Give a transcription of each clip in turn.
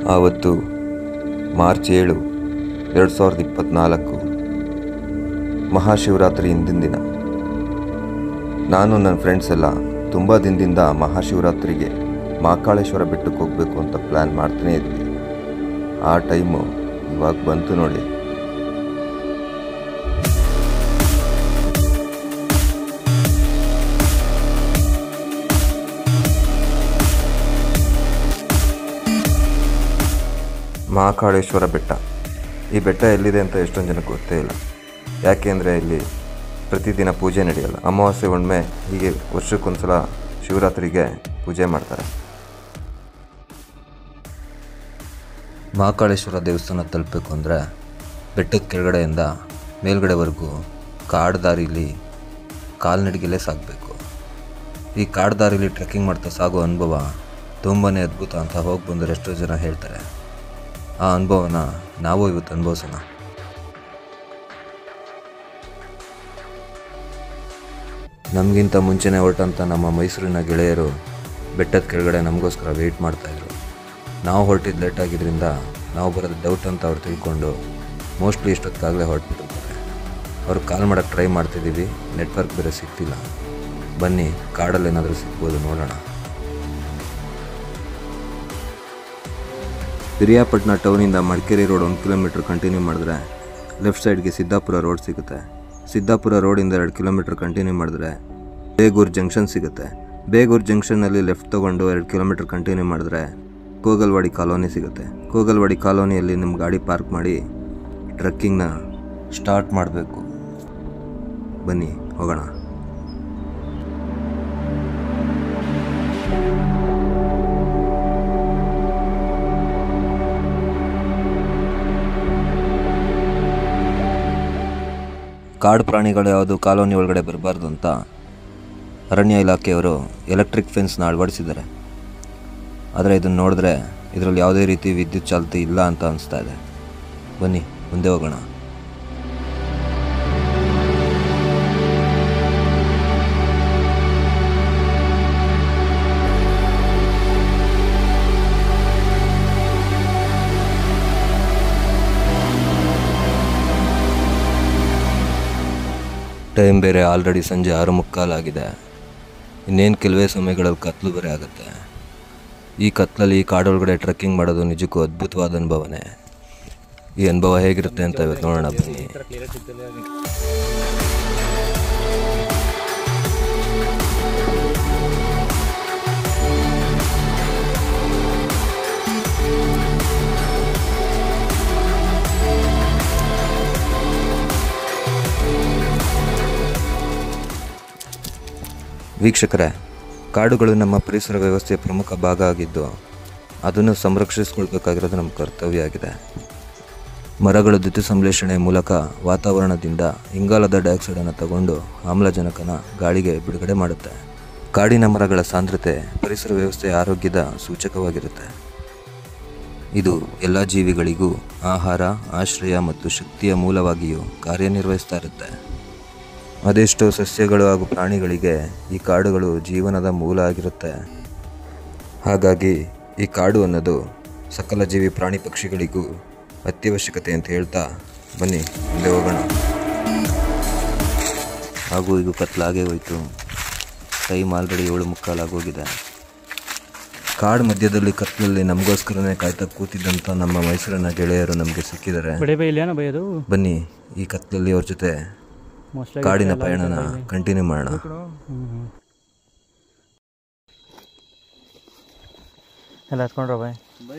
ಆವತ್ತು ಮಾರ್ಚ್ ಏಳು ಎರಡು ಸಾವಿರದ ಇಪ್ಪತ್ತ್ನಾಲ್ಕು ಮಹಾಶಿವರಾತ್ರಿ ಹಿಂದಿನ ದಿನ ನಾನು ನನ್ನ ಫ್ರೆಂಡ್ಸ್ ಎಲ್ಲ ತುಂಬ ದಿನದಿಂದ ಮಹಾಶಿವರಾತ್ರಿಗೆ ಮಹಾಕಾಳೇಶ್ವರ ಬೆಟ್ಟಕ್ಕೆ ಹೋಗಬೇಕು ಅಂತ ಪ್ಲ್ಯಾನ್ ಮಾಡ್ತಾನೇ ಇದ್ವಿ ಆ ಟೈಮು ಇವಾಗ ಬಂತು ನೋಡಿ ಮಹಾಕಾಳೇಶ್ವರ ಬೆಟ್ಟ ಈ ಬೆಟ್ಟ ಎಲ್ಲಿದೆ ಅಂತ ಎಷ್ಟೊಂದು ಜನಕ್ಕೆ ಗೊತ್ತೇ ಇಲ್ಲ ಯಾಕೆಂದರೆ ಇಲ್ಲಿ ಪ್ರತಿದಿನ ಪೂಜೆ ನಡೆಯಲ್ಲ ಅಮಾವಾಸ್ಯೆ ಹುಣ್ಣಿಮೆ ಹೀಗೆ ವರ್ಷಕ್ಕೊಂದ್ಸಲ ಶಿವರಾತ್ರಿಗೆ ಪೂಜೆ ಮಾಡ್ತಾರೆ ಮಹಾಕಾಳೇಶ್ವರ ದೇವಸ್ಥಾನ ತಲುಪಬೇಕು ಅಂದರೆ ಬೆಟ್ಟದ ಕೆಳಗಡೆಯಿಂದ ಮೇಲ್ಗಡೆವರೆಗೂ ಕಾಡು ದಾರಿಲಿ ಕಾಲ್ನಡಿಗೆಲೇ ಸಾಗಬೇಕು ಈ ಕಾಡು ದಾರಿಲಿ ಟ್ರೆಕ್ಕಿಂಗ್ ಮಾಡ್ತಾ ಸಾಗೋ ಅನುಭವ ತುಂಬಾ ಅದ್ಭುತ ಅಂತ ಹೋಗಿ ಬಂದರೆ ಎಷ್ಟೋ ಜನ ಹೇಳ್ತಾರೆ ಆ ಅನುಭವನ ನಾವು ಇವತ್ತು ಅನುಭವಿಸೋಣ ನಮಗಿಂತ ಮುಂಚೆನೇ ಹೊರಟಂಥ ನಮ್ಮ ಮೈಸೂರಿನ ಗೆಳೆಯರು ಬೆಟ್ಟದ ಕೆಳಗಡೆ ನಮಗೋಸ್ಕರ ವೆಯ್ಟ್ ಮಾಡ್ತಾಯಿದ್ರು ನಾವು ಹೊರಟಿದ್ದು ಲೇಟ್ ಆಗಿದ್ದರಿಂದ ನಾವು ಬರೋದು ಡೌಟ್ ಅಂತ ಅವ್ರು ತಿಳ್ಕೊಂಡು ಮೋಸ್ಟ್ಲಿ ಇಷ್ಟೊತ್ತಾಗಲೇ ಹೊರಟ್ಬಿಟ್ಟಿರ್ತಾರೆ ಅವ್ರು ಕಾಲ್ ಮಾಡೋಕ್ಕೆ ಟ್ರೈ ಮಾಡ್ತಿದ್ದೀವಿ ನೆಟ್ವರ್ಕ್ ಬೇರೆ ಸಿಗ್ತಿಲ್ಲ ಬನ್ನಿ ಕಾಡಲ್ಲಿ ಏನಾದರೂ ಸಿಗ್ಬೋದು ನೋಡೋಣ ಪಿರಿಯಾಪಟ್ಟಣ ಟೌನಿಂದ ಮಡಿಕೇರಿ ರೋಡ್ ಒಂದು ಕಿಲೋಮೀಟ್ರ್ ಕಂಟಿನ್ಯೂ ಮಾಡಿದ್ರೆ ಲೆಫ್ಟ್ ಸೈಡ್ಗೆ ಸಿದ್ದಾಪುರ ರೋಡ್ ಸಿಗುತ್ತೆ ಸಿದ್ದಾಪುರ ರೋಡಿಂದ ಎರಡು ಕಿಲೋಮೀಟ್ರ್ ಕಂಟಿನ್ಯೂ ಮಾಡಿದ್ರೆ ಬೇಗೂರು ಜಂಕ್ಷನ್ ಸಿಗುತ್ತೆ ಬೇಗೂರು ಜಂಕ್ಷನ್ನಲ್ಲಿ ಲೆಫ್ಟ್ ತೊಗೊಂಡು ಎರಡು ಕಿಲೋಮೀಟ್ರ್ ಕಂಟಿನ್ಯೂ ಮಾಡಿದ್ರೆ ಕೋಗಲ್ವಾಡಿ ಕಾಲೋನಿ ಸಿಗುತ್ತೆ ಕೋಗಲ್ವಾಡಿ ಕಾಲೋನಿಯಲ್ಲಿ ನಿಮ್ಮ ಗಾಡಿ ಪಾರ್ಕ್ ಮಾಡಿ ಟ್ರೆಕ್ಕಿಂಗ್ನ ಸ್ಟಾರ್ಟ್ ಮಾಡಬೇಕು ಬನ್ನಿ ಹೋಗೋಣ ಕಾಡು ಪ್ರಾಣಿಗಳು ಯಾವುದು ಕಾಲೋನಿ ಒಳಗಡೆ ಬರಬಾರ್ದು ಅಂತ ಅರಣ್ಯ ಇಲಾಖೆಯವರು ಎಲೆಕ್ಟ್ರಿಕ್ ಫೆನ್ಸ್ನ ಅಳವಡಿಸಿದ್ದಾರೆ ಆದರೆ ಇದನ್ನು ನೋಡಿದ್ರೆ ಇದರಲ್ಲಿ ಯಾವುದೇ ರೀತಿ ವಿದ್ಯುತ್ ಚಾಲಿತ ಇಲ್ಲ ಅಂತ ಅನಿಸ್ತಾ ಇದೆ ಬನ್ನಿ ಮುಂದೆ ಹೋಗೋಣ ಟೈಮ್ ಬೇರೆ ಆಲ್ರೆಡಿ ಸಂಜೆ ಆರು ಮುಕ್ಕಾಲಾಗಿದೆ ಇನ್ನೇನು ಕೆಲವೇ ಸಮಯಗಳಲ್ಲಿ ಕತ್ಲು ಬೇರೆ ಆಗುತ್ತೆ ಈ ಕತ್ಲಲ್ಲಿ ಈ ಕಾಡೊಳಗಡೆ ಟ್ರೆಕ್ಕಿಂಗ್ ಮಾಡೋದು ನಿಜಕ್ಕೂ ಅದ್ಭುತವಾದ ಅನುಭವನೇ ಈ ಅನುಭವ ಹೇಗಿರುತ್ತೆ ಅಂತ ಇವತ್ತು ನೋಡೋಣ ಬನ್ನಿ ವೀಕ್ಷಕರೇ ಕಾಡುಗಳು ನಮ್ಮ ಪರಿಸರ ವ್ಯವಸ್ಥೆಯ ಪ್ರಮುಖ ಭಾಗ ಆಗಿದ್ದು ಅದನ್ನು ಸಂರಕ್ಷಿಸಿಕೊಳ್ಬೇಕಾಗಿರೋದು ನಮ್ಮ ಕರ್ತವ್ಯ ಆಗಿದೆ ಮರಗಳ ದ್ಯುತಿ ಸಂಶ್ಲೇಷಣೆ ಮೂಲಕ ವಾತಾವರಣದಿಂದ ಇಂಗಾಲದ ಡೈಆಕ್ಸೈಡನ್ನು ತಗೊಂಡು ಆಮ್ಲಜನಕನ ಗಾಳಿಗೆ ಬಿಡುಗಡೆ ಮಾಡುತ್ತೆ ಕಾಡಿನ ಮರಗಳ ಸಾಂದ್ರತೆ ಪರಿಸರ ವ್ಯವಸ್ಥೆಯ ಆರೋಗ್ಯದ ಸೂಚಕವಾಗಿರುತ್ತೆ ಇದು ಎಲ್ಲ ಜೀವಿಗಳಿಗೂ ಆಹಾರ ಆಶ್ರಯ ಮತ್ತು ಶಕ್ತಿಯ ಮೂಲವಾಗಿಯೂ ಕಾರ್ಯನಿರ್ವಹಿಸ್ತಾ ಇರುತ್ತೆ ಅದೆಷ್ಟೋ ಸಸ್ಯಗಳು ಹಾಗೂ ಪ್ರಾಣಿಗಳಿಗೆ ಈ ಕಾಡುಗಳು ಜೀವನದ ಮೂಲ ಆಗಿರುತ್ತೆ ಹಾಗಾಗಿ ಈ ಕಾಡು ಅನ್ನೋದು ಸಕಲ ಜೀವಿ ಪ್ರಾಣಿ ಪಕ್ಷಿಗಳಿಗೂ ಅತ್ಯವಶ್ಯಕತೆ ಅಂತ ಹೇಳ್ತಾ ಬನ್ನಿ ಮುಂದೆ ಹೋಗೋಣ ಹಾಗೂ ಈಗ ಕತ್ಲಾಗೇ ಹೋಯಿತು ಟೈಮ್ ಆಲ್ರೆಡಿ ಏಳು ಮುಕ್ಕಾಲಾಗೋಗಿದೆ ಕಾಡು ಮಧ್ಯದಲ್ಲಿ ಕತ್ಲಲ್ಲಿ ನಮಗೋಸ್ಕರನೇ ಕಾಯ್ತಾ ಕೂತಿದ್ದಂಥ ನಮ್ಮ ಮೈಸೂರಿನ ಗೆಳೆಯರು ನಮಗೆ ಸಿಕ್ಕಿದ್ದಾರೆ ಬಡೆ ಬೈ ಇಲ್ಲೇನ ಬೈ ಅದು ಬನ್ನಿ ಈ ಕತ್ಲಲ್ಲಿ ಅವ್ರ ಜೊತೆ ಮೋಸ್ಟ್ಲಿ ಕಾಡಿನ ಪಯಣನ ಕಂಟಿನ್ಯೂ ಮಾಡೋಣ ಎಲ್ಲ ಹತ್ಕೊಂಡ್ರ ಬೈ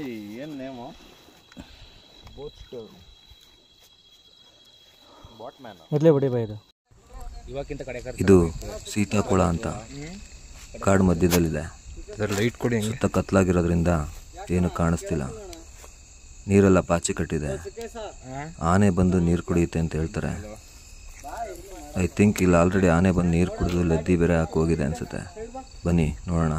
ಇರ್ಲಿ ಬಿಡಿ ಬೈ ಇದು ಇದು ಸೀತಾಕೊಳ ಅಂತ ಕಾಡು ಮಧ್ಯದಲ್ಲಿದೆ ಲೈಟ್ ಕೊಡಿ ಸುತ್ತ ಕತ್ಲಾಗಿರೋದ್ರಿಂದ ಏನು ಕಾಣಿಸ್ತಿಲ್ಲ ನೀರೆಲ್ಲ ಪಾಚಿ ಕಟ್ಟಿದೆ ಆನೆ ಬಂದು ನೀರು ಕುಡಿಯುತ್ತೆ ಅಂತ ಹೇಳ್ತಾರೆ ಐ ಥಿಂಕ್ ಇಲ್ಲಿ ಆಲ್ರೆಡಿ ಆನೆ ಬಂದು ನೀರು ಕುಡಿದು ಲದ್ದಿ ಬೇರೆ ಹಾಕಿ ಹೋಗಿದೆ ಅನ್ಸುತ್ತೆ ಬನ್ನಿ ನೋಡೋಣ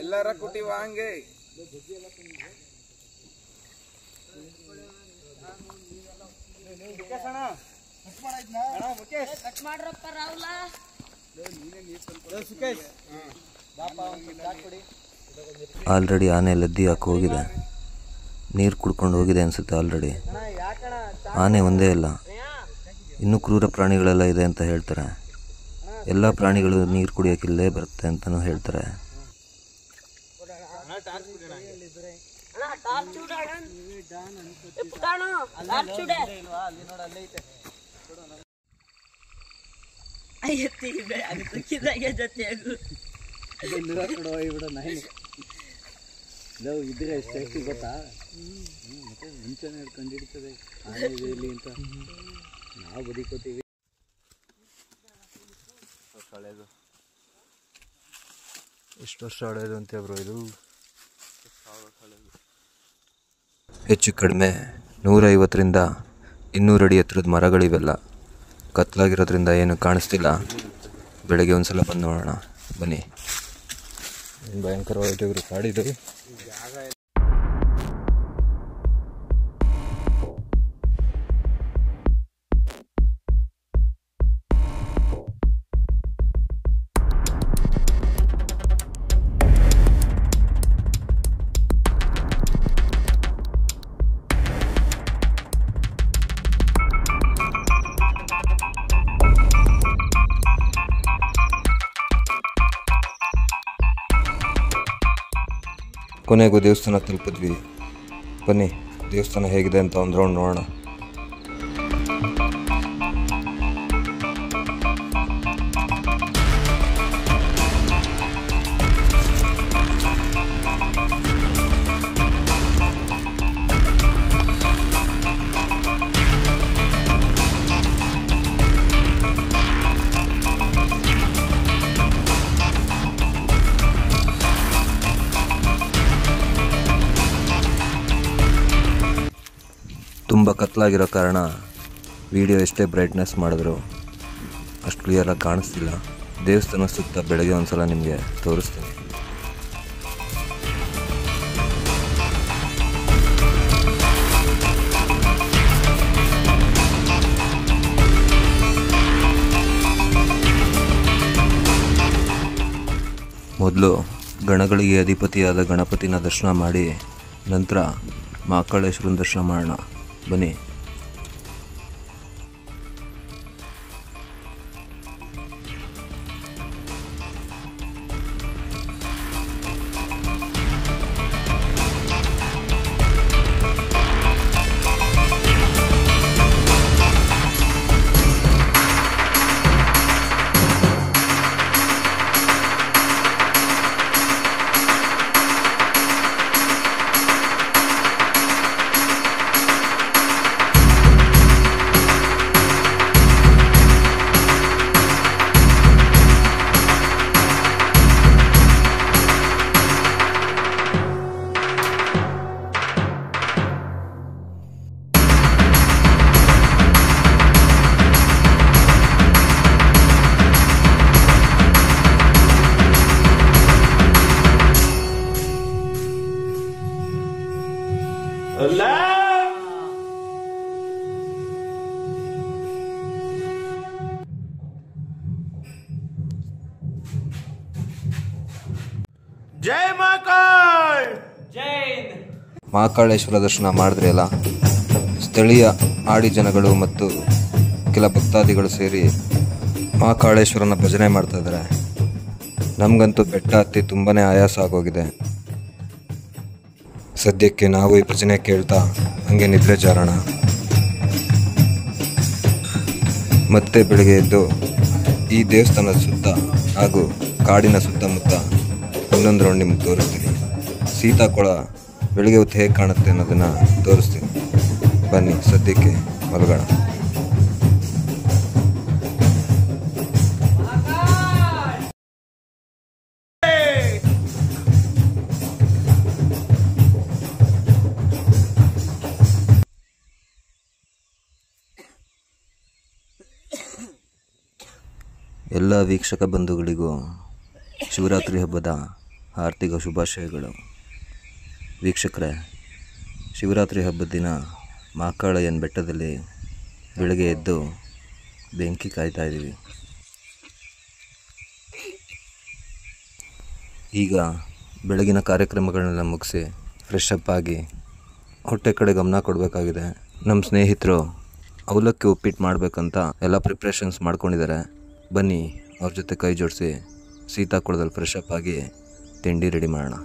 ಎಲ್ಲರ ಕುಟಿ ವಾಂಗೆ ಆಲ್ರೆಡಿ ಆನೆ ಲದ್ದಿ ಹಾಕಿ ಹೋಗಿದೆ ನೀರು ಕುಡ್ಕೊಂಡು ಹೋಗಿದೆ ಅನಿಸುತ್ತೆ ಆಲ್ರೆಡಿ ಆನೆ ಒಂದೇ ಇಲ್ಲ ಇನ್ನೂ ಕ್ರೂರ ಪ್ರಾಣಿಗಳೆಲ್ಲ ಇದೆ ಅಂತ ಹೇಳ್ತಾರೆ ಎಲ್ಲ ಪ್ರಾಣಿಗಳು ನೀರು ಕುಡಿಯೋಕೆ ಇಲ್ಲೇ ಬರುತ್ತೆ ಅಂತಲೂ ಹೇಳ್ತಾರೆ ಇದ್ರೆ ಸೇಫ್ಟಿ ಗೊತ್ತಾ ಮತ್ತೆ ಮುಂಚೆನೆ ಕಂಡಿಡ್ತದೆ ಆನೆ ಇದೆ ಇಲ್ಲಿ ಅಂತ ನಾವು ಬದುಕೋತೀವಿ ಎಷ್ಟು ವರ್ಷ ಹಳೆಯದು ಅಂತ ಬ್ರೋ ಇದು ಹೆಚ್ಚು ಕಡಿಮೆ ನೂರೈವತ್ತರಿಂದ ಇನ್ನೂರು ಅಡಿ ಎತ್ತರದ ಮರಗಳಿವೆಲ್ಲ ಕತ್ಲಾಗಿರೋದ್ರಿಂದ ಏನು ಕಾಣಿಸ್ತಿಲ್ಲ ಬೆಳಗ್ಗೆ ಒಂದ್ಸಲ ಬಂದು ನೋಡೋಣ ಬನ್ನಿ ಭಯಂಕರವಾಗಿರೋ ಕಾಡಿದು ಕೊನೆಗೂ ದೇವಸ್ಥಾನ ತಲುಪಿದ್ವಿ ಬನ್ನಿ ದೇವಸ್ಥಾನ ಹೇಗಿದೆ ಅಂತ ಒಂದು ರೌಂಡ್ ನೋಡೋಣ ತುಂಬ ಕತ್ಲಾಗಿರೋ ಕಾರಣ ವಿಡಿಯೋ ಎಷ್ಟೇ ಬ್ರೈಟ್ನೆಸ್ ಮಾಡಿದ್ರು ಅಷ್ಟು ಕ್ಲಿಯರಾಗಿ ಕಾಣಿಸ್ತಿಲ್ಲ ದೇವಸ್ಥಾನ ಸುತ್ತ ಬೆಳಗ್ಗೆ ಒಂದ್ಸಲ ನಿಮಗೆ ತೋರಿಸ್ತೀನಿ ಮೊದಲು ಗಣಗಳಿಗೆ ಅಧಿಪತಿಯಾದ ಗಣಪತಿನ ದರ್ಶನ ಮಾಡಿ ನಂತರ ಮಹಾಕಾಳೇಶ್ವರನ ದರ್ಶನ ಮಾಡೋಣ ಬನ್ನಿ ಜೈ ಮಹಾಕಾಳ್ ಮಹಾಕಾಳೇಶ್ವರ ದರ್ಶನ ಮಾಡಿದ್ರಿ ಅಲ್ಲ ಸ್ಥಳೀಯ ಆಡಿ ಜನಗಳು ಮತ್ತು ಕೆಲ ಭಕ್ತಾದಿಗಳು ಸೇರಿ ಮಹಾಕಾಳೇಶ್ವರನ ಭಜನೆ ಮಾಡ್ತಾ ಇದ್ದಾರೆ ನಮಗಂತೂ ಬೆಟ್ಟ ಹತ್ತಿ ತುಂಬಾ ಆಯಾಸ ಆಗೋಗಿದೆ ಸದ್ಯಕ್ಕೆ ನಾವು ಈ ಭಜನೆ ಕೇಳ್ತಾ ಹಂಗೆ ನಿದ್ರೆ ಜಾರೋಣ ಮತ್ತೆ ಬೆಳಗ್ಗೆ ಎದ್ದು ಈ ದೇವಸ್ಥಾನದ ಸುತ್ತ ಹಾಗೂ ಕಾಡಿನ ಸುತ್ತಮುತ್ತ ಇನ್ನೊಂದು ರೌಂಡ್ ನಿಮ್ಗೆ ತೋರಿಸ್ತೀನಿ ಸೀತಾಕೊಳ ಬೆಳಗ್ಗೆ ಹೊತ್ತು ಹೇಗೆ ಕಾಣುತ್ತೆ ಅನ್ನೋದನ್ನು ತೋರಿಸ್ತೀನಿ ಬನ್ನಿ ಸದ್ಯಕ್ಕೆ ಮಲಗೋಣ ಎಲ್ಲ ವೀಕ್ಷಕ ಬಂಧುಗಳಿಗೂ ಶಿವರಾತ್ರಿ ಹಬ್ಬದ ಆರ್ಥಿಕ ಶುಭಾಶಯಗಳು ವೀಕ್ಷಕರೇ ಶಿವರಾತ್ರಿ ಹಬ್ಬದ ದಿನ ಮಾಕಾಳಯ್ಯನ ಬೆಟ್ಟದಲ್ಲಿ ಬೆಳಗ್ಗೆ ಎದ್ದು ಬೆಂಕಿ ಕಾಯ್ತಾ ಇದ್ದೀವಿ ಈಗ ಬೆಳಗಿನ ಕಾರ್ಯಕ್ರಮಗಳನ್ನೆಲ್ಲ ಮುಗಿಸಿ ಫ್ರೆಶ್ ಅಪ್ ಆಗಿ ಹೊಟ್ಟೆ ಕಡೆ ಗಮನ ಕೊಡಬೇಕಾಗಿದೆ ನಮ್ಮ ಸ್ನೇಹಿತರು ಅವಲಕ್ಕಿ ಉಪ್ಪಿಟ್ಟು ಮಾಡಬೇಕಂತ ಎಲ್ಲ ಪ್ರಿಪ್ರೇಷನ್ಸ್ ಮಾಡ್ಕೊಂಡಿದ್ದಾರೆ ಬನ್ನಿ ಅವ್ರ ಜೊತೆ ಕೈ ಜೋಡಿಸಿ ಸೀತಾಕುಳದಲ್ಲಿ ಫ್ರೆಶ್ ಅಪ್ ಆಗಿ ತಿಂಡಿ ರೆಡಿ ಮಾಡೋಣ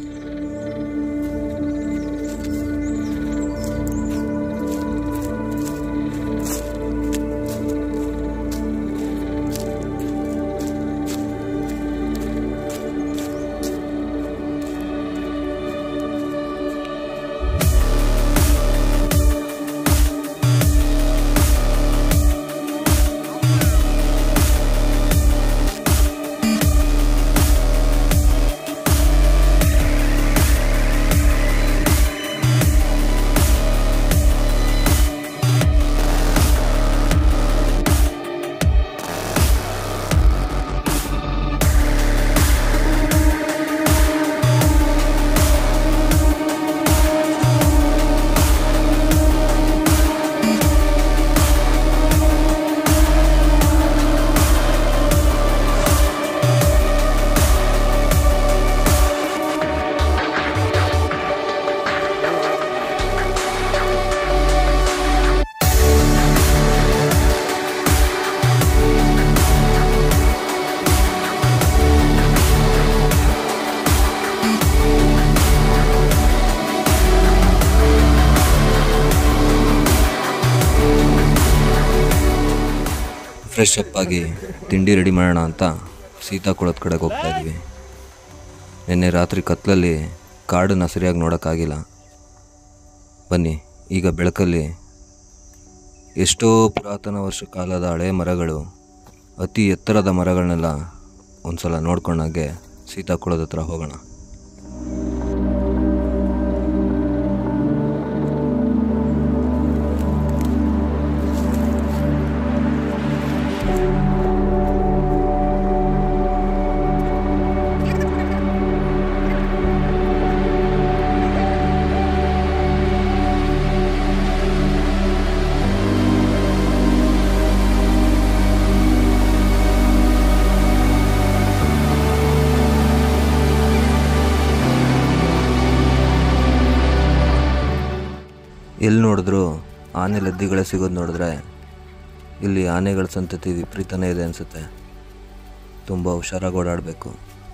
ಫ್ರೆಶ್ ಅಪ್ ಆಗಿ ತಿಂಡಿ ರೆಡಿ ಮಾಡೋಣ ಅಂತ ಸೀತಾಕುಳದ ಕಡೆಗೆ ಹೋಗ್ತಾ ಇದ್ವಿ ನಿನ್ನೆ ರಾತ್ರಿ ಕತ್ಲಲ್ಲಿ ಕಾಡನ್ನು ಸರಿಯಾಗಿ ನೋಡೋಕ್ಕಾಗಿಲ್ಲ ಬನ್ನಿ ಈಗ ಬೆಳಕಲ್ಲಿ ಎಷ್ಟೋ ಪುರಾತನ ವರ್ಷ ಕಾಲದ ಹಳೆ ಮರಗಳು ಅತಿ ಎತ್ತರದ ಮರಗಳನ್ನೆಲ್ಲ ಒಂದ್ಸಲ ನೋಡ್ಕೊಂಡಾಗೆ ಸೀತಾಕುಳದ ಹತ್ರ ಹೋಗೋಣ ಎಲ್ಲಿ ನೋಡಿದ್ರು ಆನೆ ಲದ್ದಿಗಳೇ ಸಿಗೋದು ನೋಡಿದ್ರೆ ಇಲ್ಲಿ ಆನೆಗಳ ಸಂತತಿ ವಿಪರೀತನೇ ಇದೆ ಅನಿಸುತ್ತೆ ತುಂಬ ಹುಷಾರಾಗಿ ಓಡಾಡಬೇಕು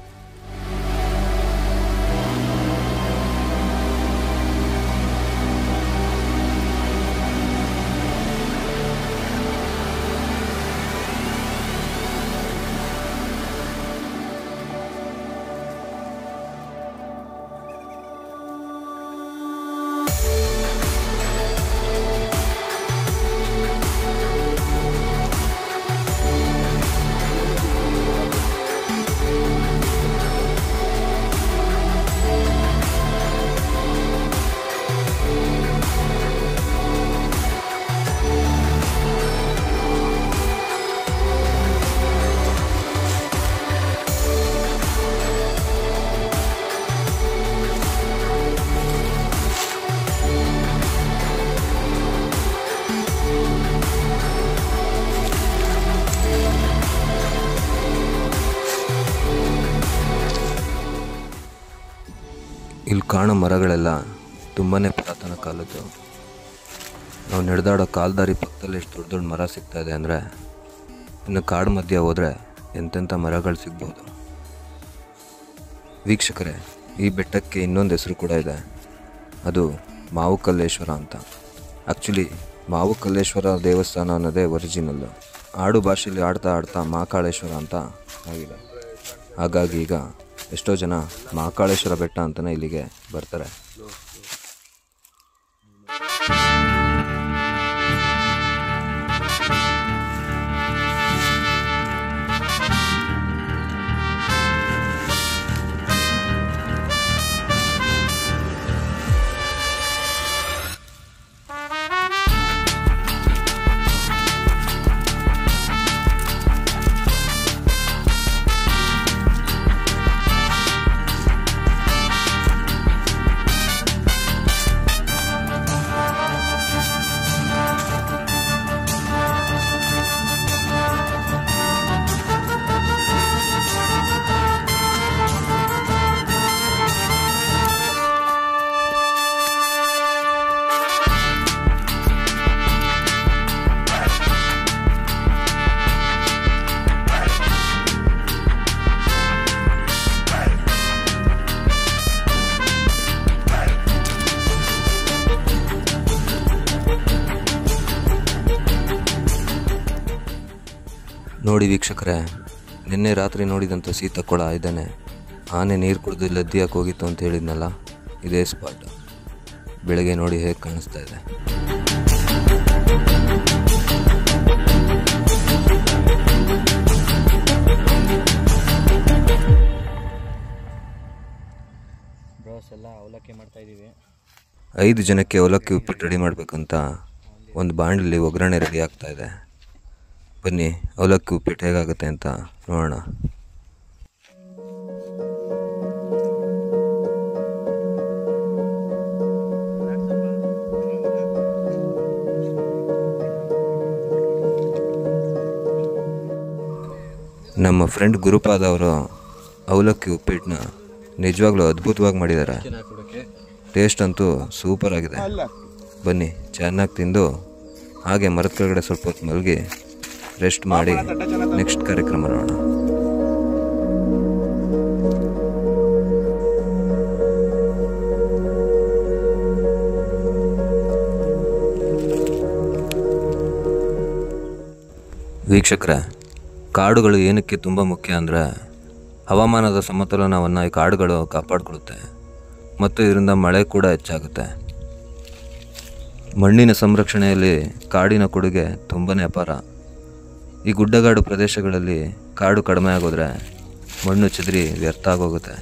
ಇಲ್ಲಿ ಕಾಣೋ ಮರಗಳೆಲ್ಲ ತುಂಬಾ ಪುರಾತನ ಕಾಲದ್ದು ನಾವು ನಡೆದಾಡೋ ಕಾಲ್ದಾರಿ ಪಕ್ಕದಲ್ಲಿ ಎಷ್ಟು ದೊಡ್ಡ ದೊಡ್ಡ ಮರ ಸಿಗ್ತಾ ಇದೆ ಅಂದರೆ ಇನ್ನು ಕಾಡು ಮಧ್ಯೆ ಹೋದರೆ ಎಂತೆಂಥ ಮರಗಳು ಸಿಗ್ಬೋದು ವೀಕ್ಷಕರೇ ಈ ಬೆಟ್ಟಕ್ಕೆ ಇನ್ನೊಂದು ಹೆಸರು ಕೂಡ ಇದೆ ಅದು ಮಾವು ಕಲ್ಲೇಶ್ವರ ಅಂತ ಆ್ಯಕ್ಚುಲಿ ಮಾವು ಕಲ್ಲೇಶ್ವರ ದೇವಸ್ಥಾನ ಅನ್ನೋದೇ ಒರಿಜಿನಲ್ಲು ಆಡು ಭಾಷೆಯಲ್ಲಿ ಆಡ್ತಾ ಆಡ್ತಾ ಮಹಾಕಾಳೇಶ್ವರ ಅಂತ ಆಗಿದೆ ಹಾಗಾಗಿ ಈಗ ಎಷ್ಟೋ ಜನ ಮಹಾಕಾಳೇಶ್ವರ ಬೆಟ್ಟ ಅಂತಲೇ ಇಲ್ಲಿಗೆ ಬರ್ತಾರೆ ನೋಡಿ ವೀಕ್ಷಕರೇ ನಿನ್ನೆ ರಾತ್ರಿ ನೋಡಿದಂಥ ಸೀತಕೊಳ ಇದ್ದಾನೆ ಆನೆ ನೀರು ಕುಡಿದು ಲದ್ದಿಯಾಗಿ ಹೋಗಿತ್ತು ಅಂತ ಹೇಳಿದ್ನಲ್ಲ ಇದೇ ಸ್ಪಾಟ್ ಬೆಳಗ್ಗೆ ನೋಡಿ ಹೇಗೆ ಕಾಣಿಸ್ತಾ ಇದೆ ಬ್ರೋಸ್ ಎಲ್ಲ ಅವಲಕ್ಕಿ ಮಾಡ್ತಾ ಇದ್ದೀವಿ ಐದು ಜನಕ್ಕೆ ಅವಲಕ್ಕಿ ಉಪ್ಪಿಟ್ಟು ರೆಡಿ ಮಾಡಬೇಕಂತ ಒಂದು ಬಾಣಲಿ ಒಗ್ಗರಣೆ ರೆಡಿ ಆಗ್ತಾ ಇದೆ ಬನ್ನಿ ಅವಲಕ್ಕಿ ಉಪ್ಪಿಟ್ಟು ಹೇಗಾಗುತ್ತೆ ಅಂತ ನೋಡೋಣ ನಮ್ಮ ಫ್ರೆಂಡ್ ಗುರುಪಾದ ಅವರು ಅವಲಕ್ಕಿ ಉಪ್ಪಿಟ್ಟನ್ನ ನಿಜವಾಗ್ಲೂ ಅದ್ಭುತವಾಗಿ ಮಾಡಿದ್ದಾರೆ ಟೇಸ್ಟ್ ಅಂತೂ ಸೂಪರ್ ಆಗಿದೆ ಬನ್ನಿ ಚೆನ್ನಾಗಿ ತಿಂದು ಹಾಗೆ ಮರದ ಕೆಳಗಡೆ ಸ್ವಲ್ಪ ಹೊತ್ತು ಮಲಗಿ ರೆಸ್ಟ್ ಮಾಡಿ ನೆಕ್ಸ್ಟ್ ಕಾರ್ಯಕ್ರಮ ನೋಡೋಣ ವೀಕ್ಷಕರೇ ಕಾಡುಗಳು ಏನಕ್ಕೆ ತುಂಬ ಮುಖ್ಯ ಅಂದರೆ ಹವಾಮಾನದ ಸಮತೋಲನವನ್ನು ಈ ಕಾಡುಗಳು ಕಾಪಾಡಿಕೊಳ್ಳುತ್ತೆ ಮತ್ತು ಇದರಿಂದ ಮಳೆ ಕೂಡ ಹೆಚ್ಚಾಗುತ್ತೆ ಮಣ್ಣಿನ ಸಂರಕ್ಷಣೆಯಲ್ಲಿ ಕಾಡಿನ ಕೊಡುಗೆ ತುಂಬಾ ಅಪಾರ ಈ ಗುಡ್ಡಗಾಡು ಪ್ರದೇಶಗಳಲ್ಲಿ ಕಾಡು ಕಡಿಮೆ ಆಗೋದ್ರೆ ಮಣ್ಣು ಚೆದರಿ ವ್ಯರ್ಥ ಆಗೋಗುತ್ತೆ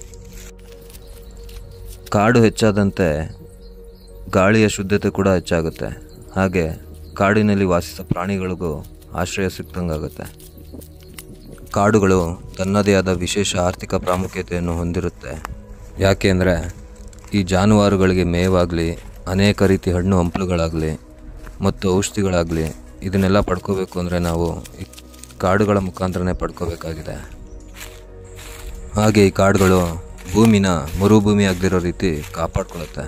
ಕಾಡು ಹೆಚ್ಚಾದಂತೆ ಗಾಳಿಯ ಶುದ್ಧತೆ ಕೂಡ ಹೆಚ್ಚಾಗುತ್ತೆ ಹಾಗೆ ಕಾಡಿನಲ್ಲಿ ವಾಸಿಸೋ ಪ್ರಾಣಿಗಳಿಗೂ ಆಶ್ರಯ ಸಿಕ್ತಂಗಾಗುತ್ತೆ ಕಾಡುಗಳು ತನ್ನದೇ ಆದ ವಿಶೇಷ ಆರ್ಥಿಕ ಪ್ರಾಮುಖ್ಯತೆಯನ್ನು ಹೊಂದಿರುತ್ತೆ ಯಾಕೆ ಅಂದರೆ ಈ ಜಾನುವಾರುಗಳಿಗೆ ಮೇವಾಗಲಿ ಅನೇಕ ರೀತಿ ಹಣ್ಣು ಹಂಪಲುಗಳಾಗಲಿ ಮತ್ತು ಔಷಧಿಗಳಾಗಲಿ ಇದನ್ನೆಲ್ಲ ಪಡ್ಕೋಬೇಕು ಅಂದರೆ ನಾವು ಈ ಕಾಡುಗಳ ಮುಖಾಂತರನೇ ಪಡ್ಕೋಬೇಕಾಗಿದೆ ಹಾಗೆ ಈ ಕಾಡುಗಳು ಭೂಮಿನ ಮರುಭೂಮಿ ಆಗದಿರೋ ರೀತಿ ಕಾಪಾಡ್ಕೊಳ್ಳುತ್ತೆ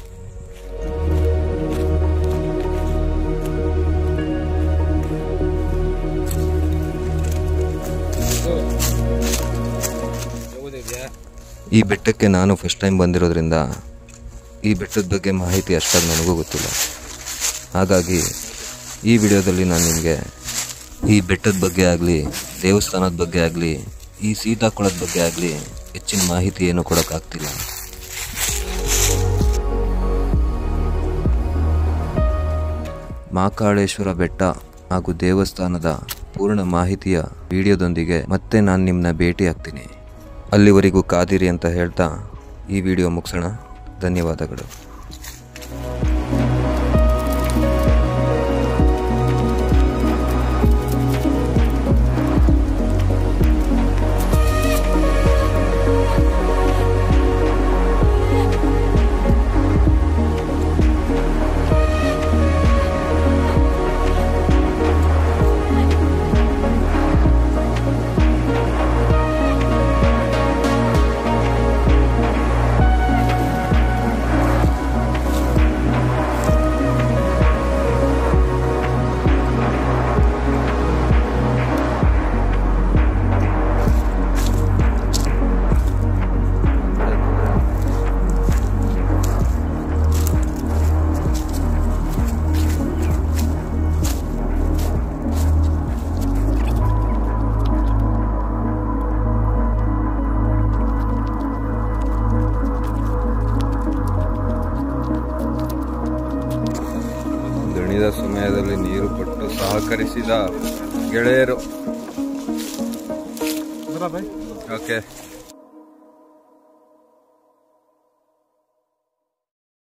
ಈ ಬೆಟ್ಟಕ್ಕೆ ನಾನು ಫಸ್ಟ್ ಟೈಮ್ ಬಂದಿರೋದ್ರಿಂದ ಈ ಬೆಟ್ಟದ ಬಗ್ಗೆ ಮಾಹಿತಿ ಅಷ್ಟಾಗಿ ನನಗೂ ಗೊತ್ತಿಲ್ಲ ಹಾಗಾಗಿ ಈ ವಿಡಿಯೋದಲ್ಲಿ ನಾನು ನಿಮಗೆ ಈ ಬೆಟ್ಟದ ಬಗ್ಗೆ ಆಗಲಿ ದೇವಸ್ಥಾನದ ಬಗ್ಗೆ ಆಗಲಿ ಈ ಸೀತಾಕೊಳದ ಬಗ್ಗೆ ಆಗಲಿ ಹೆಚ್ಚಿನ ಮಾಹಿತಿ ಏನು ಕೊಡೋಕ್ಕಾಗ್ತಿಲ್ಲ ಮಾಕಾಳೇಶ್ವರ ಬೆಟ್ಟ ಹಾಗೂ ದೇವಸ್ಥಾನದ ಪೂರ್ಣ ಮಾಹಿತಿಯ ವಿಡಿಯೋದೊಂದಿಗೆ ಮತ್ತೆ ನಾನು ನಿಮ್ಮನ್ನ ಭೇಟಿ ಆಗ್ತೀನಿ ಅಲ್ಲಿವರೆಗೂ ಕಾದಿರಿ ಅಂತ ಹೇಳ್ತಾ ಈ ವಿಡಿಯೋ ಮುಗಿಸೋಣ ಧನ್ಯವಾದಗಳು ದಣಿದ ಸಮಯದಲ್ಲಿ ನೀರು ಕೊಟ್ಟು ಸಹಕರಿಸಿದ ಗೆಳೆಯರು ಓಕೆ